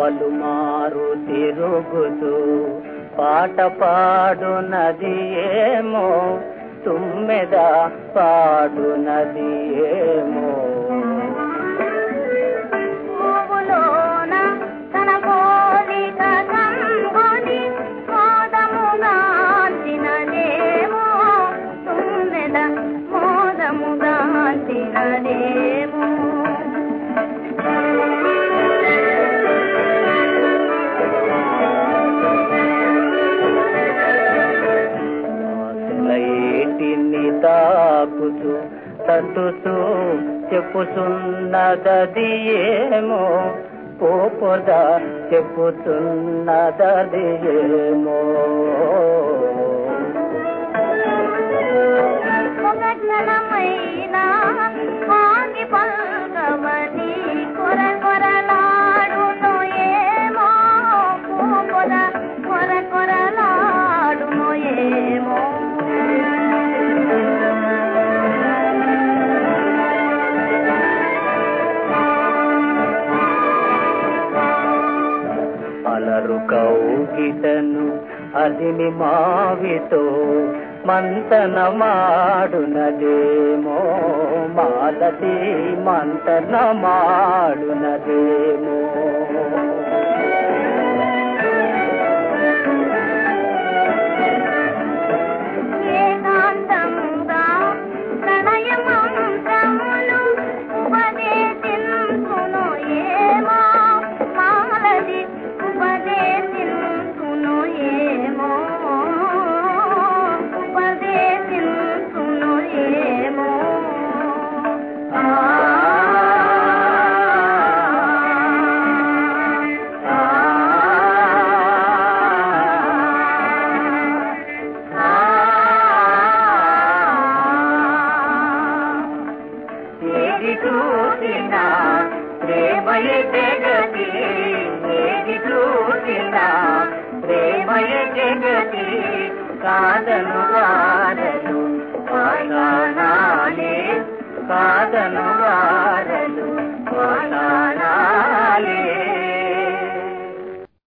పలుమారు తిరుగుతూ పాట పాడునది ఏమో తుమ్మెద పాడునది ఏమో పువ్వులోన తన పోలిక కనుగొని మోదముగాంచినదేమో తుమ్మెద మోదముగాంచినదేమో ఆశలైటిని తాకుతూ తట్టుతూ చెప్పుతున్నదది ఏమో పోపద చెప్పుతున్నదది ఏమో ఒక క్షణమైనా ఆగి పల్కవని కొర కొరలాడును ఏమో పూపొద కొర కొరలాడును ఏమో అలరు కౌగిటను అదిని మావితో మంతన మాడునదేమో మాలతి మంతన మాడునదేమో ఏకాంతంగా ప్రణయ మంత్రములు ఉపదేశించును ఏమో మాలది ఉపదేశించును ఏమో ఉపదేశించును ఏమో ఆ ఏది చూసినా ప్రేమయే జగతి ఏది చూసినా ప్రేమయే జగతి కాదను వారలు పాషాణాలే కాదను వారలు పాషాణాలే